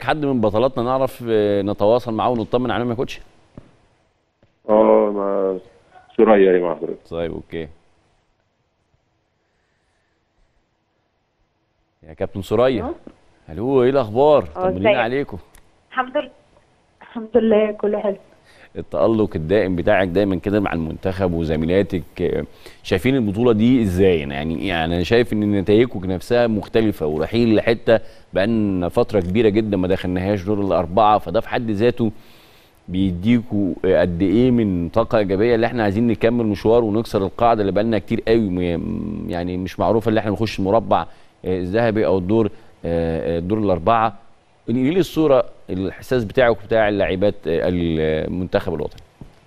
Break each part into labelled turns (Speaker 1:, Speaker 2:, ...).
Speaker 1: حد من بطلاتنا نعرف آه، نتواصل معاه ونطمن عليهم يا كوتش
Speaker 2: اه مع سوريا ايه مع حضرتك
Speaker 1: طيب اوكي يا كابتن سوريا الو ايه الاخبار
Speaker 3: اه،
Speaker 1: طمنينا
Speaker 3: ازيك؟
Speaker 1: عليكم
Speaker 3: الحمد لله الحمد لله كله حلو
Speaker 1: التألق الدائم بتاعك دايما كده مع المنتخب وزميلاتك آه، شايفين البطولة دي ازاي يعني يعني انا شايف ان نتائجكم نفسها مختلفة ورحيل لحتة بقالنا فترة كبيرة جدا ما دخلناهاش دور الأربعة فده في حد ذاته بيديكوا قد ايه من طاقة إيجابية اللي احنا عايزين نكمل مشوار ونكسر القاعدة اللي بقالنا كتير قوي م- يعني مش معروفة اللي احنا نخش المربع آه، الذهبي او الدور آه، آه، الدور الأربعة قولي لي الصورة الإحساس بتاعك وبتاع اللاعبات آه، المنتخب الوطني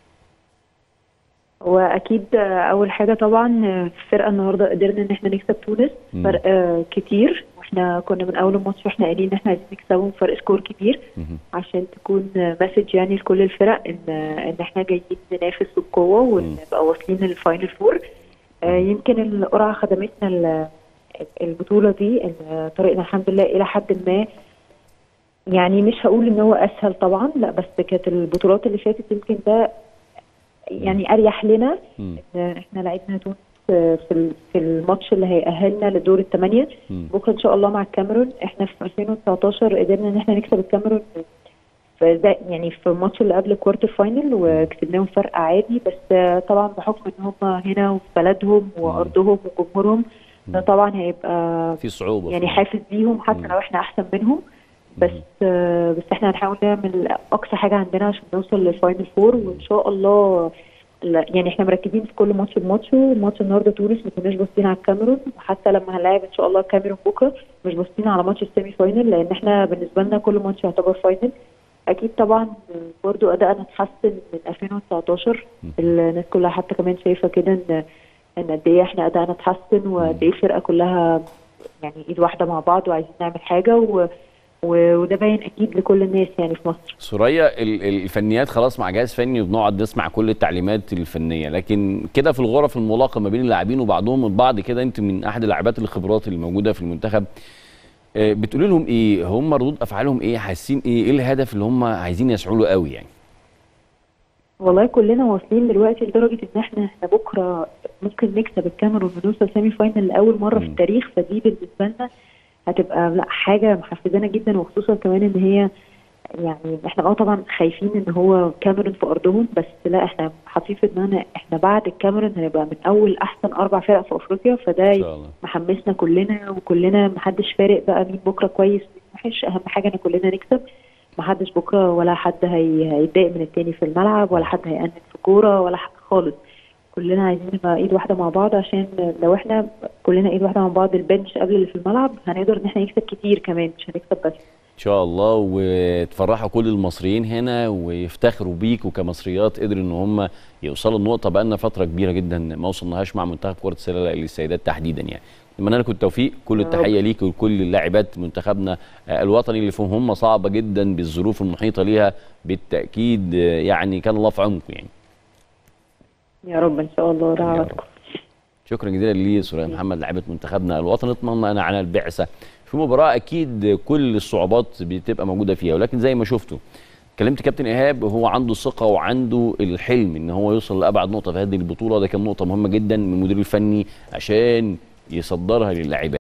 Speaker 3: واكيد آه، اول حاجه طبعا آه، الفرقه النهارده قدرنا ان احنا نكسب تونس
Speaker 1: مم.
Speaker 3: فرق آه، كتير واحنا كنا من اول الماتش واحنا قايلين ان احنا عايزين نكسبهم فرق سكور كبير
Speaker 1: مهم.
Speaker 3: عشان تكون مسج يعني لكل الفرق ان آه، ان احنا جايين ننافس بقوه ونبقى واصلين للفاينل فور آه، يمكن القرعه خدمتنا ال- البطوله دي ان طريقنا الحمد لله الى حد ما يعني مش هقول ان هو اسهل طبعا لا بس كانت البطولات اللي فاتت يمكن ده يعني اريح لنا
Speaker 1: مم.
Speaker 3: إن احنا لعبنا تونس في ال- في الماتش اللي هيأهلنا لدور الثمانيه
Speaker 1: مم.
Speaker 3: بكره ان شاء الله مع الكاميرون احنا في 2019 قدرنا ان احنا نكسب الكاميرون في زي- يعني في الماتش اللي قبل الكوارتر فاينل وكسبناهم فرق عادي بس آه، طبعا بحكم ان هم هنا وفي بلدهم وارضهم وجمهورهم ده طبعا هيبقى
Speaker 1: في صعوبة
Speaker 3: يعني
Speaker 1: في-
Speaker 3: حافز ليهم حتى
Speaker 1: مم.
Speaker 3: لو احنا احسن منهم بس آه، بس احنا هنحاول نعمل اقصى حاجه عندنا عشان نوصل للفاينل فور وان شاء الله لا يعني احنا مركزين في كل ماتش بماتش ماتش النهارده تونس ما كناش باصين على الكاميرون وحتى لما هنلاعب ان شاء الله الكاميرون بكره مش باصين على ماتش السيمي فاينل لان احنا بالنسبه لنا كل ماتش يعتبر فاينل اكيد طبعا برضو ادائنا اتحسن من 2019 الناس كلها حتى كمان شايفه كده ان ان قد ايه احنا ادائنا اتحسن وقد ايه الفرقه كلها يعني ايد واحده مع بعض وعايزين نعمل حاجه و... و... وده باين اكيد لكل الناس يعني في مصر
Speaker 1: سوريا ال- ال- الفنيات خلاص مع جهاز فني وبنقعد نسمع كل التعليمات الفنيه لكن كده في الغرف الملاقه ما بين اللاعبين وبعضهم البعض كده انت من احد اللاعبات الخبرات اللي موجوده في المنتخب آه، بتقولي لهم ايه هم ردود افعالهم ايه حاسين ايه ايه الهدف اللي هم عايزين يسعوا له قوي يعني
Speaker 3: والله كلنا واصلين دلوقتي لدرجه ان احنا احنا بكره ممكن نكسب الكاميرون ونوصل سيمي فاينل لاول مره في
Speaker 1: مم.
Speaker 3: التاريخ فدي بالنسبه لنا هتبقى لا حاجه محفزانا جدا وخصوصا كمان ان هي يعني احنا اه طبعا خايفين ان هو كاميرون في ارضهم بس لا احنا حاطين في دماغنا احنا بعد الكاميرون هنبقى من اول احسن اربع فرق في افريقيا فده
Speaker 1: ان شاء الله
Speaker 3: محمسنا كلنا وكلنا محدش فارق بقى مين بكره كويس مين وحش اهم حاجه ان كلنا نكسب محدش بكره ولا حد هي... هيتضايق من التاني في الملعب ولا حد هيأنب في كوره ولا حد خالص كلنا عايزين نبقى ايد واحده مع بعض عشان لو احنا كلنا ايد واحده مع بعض البنش قبل اللي في الملعب هنقدر ان احنا نكسب كتير كمان مش هنكسب بس
Speaker 1: ان شاء الله وتفرحوا كل المصريين هنا ويفتخروا بيك وكمصريات قدروا ان هم يوصلوا النقطه بقالنا فتره كبيره جدا ما وصلناهاش مع منتخب كره السله للسيدات تحديدا يعني اتمنى لكم التوفيق كل
Speaker 3: يا رب.
Speaker 1: التحيه ليك ولكل اللاعبات منتخبنا آه، الوطني اللي فيهم هم صعبه جدا بالظروف المحيطه ليها بالتاكيد آه، يعني كان الله في عونكم يعني
Speaker 3: يا رب ان شاء الله
Speaker 1: يا رب.
Speaker 3: دعواتكم
Speaker 1: شكرا جزيلا لي سوريا محمد لاعبة منتخبنا الوطني اطمئن على البعثة في مباراة أكيد كل الصعوبات بتبقى موجودة فيها ولكن زي ما شفتوا كلمت كابتن إيهاب هو عنده الثقة وعنده الحلم إن هو يوصل لأبعد نقطة في هذه البطولة ده كان نقطة مهمة جدا من المدير الفني عشان يصدرها للاعبات